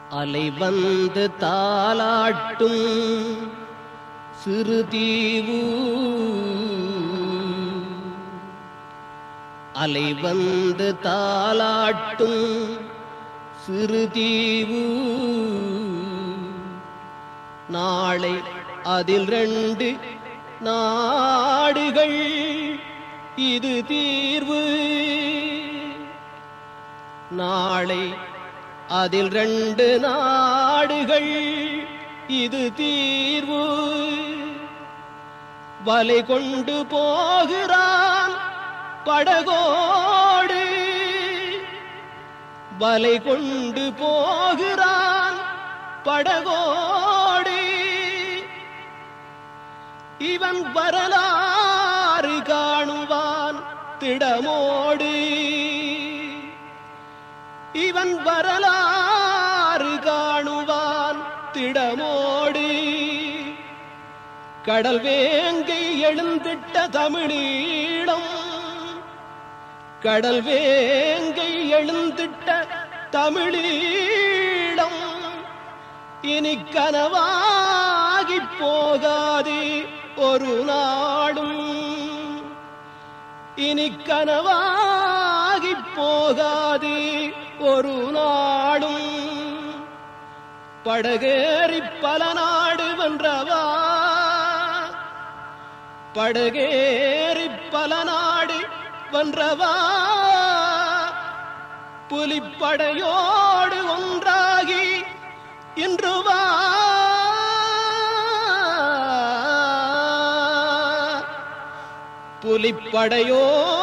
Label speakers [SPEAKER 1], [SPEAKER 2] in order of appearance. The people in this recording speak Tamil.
[SPEAKER 1] அலை வந்து தாலாட்டும் சிறு தீவு அலை வந்து தாலாட்டும் சிறு தீவு நாளை அதில் ரெண்டு நாடுகள் இது தீர்வு நாளை அதில் ரெண்டு நாடுகள் இது தீர்வு வலை கொண்டு போகிறான் படகோடு வலை கொண்டு போகிறான் படகோடு இவன் வரலாறு காணுவான் திடமோடு இவன் வரலாறு காணுவான் திடமோடு கடல் வேங்கை எழுந்திட்ட தமிழீழம் கடல் வேங்கை எழுந்திட்ட தமிழீழம் இனி கனவாகி போகாது ஒரு நாடும் இனி கனவாகி போகாது ஒரு நாடும் படகேறி பல நாடு வென்றவா படகேறி பல நாடு வென்றவா புலிப்படையோடு ஒன்றாகி இன்று வா புலிப்படையோ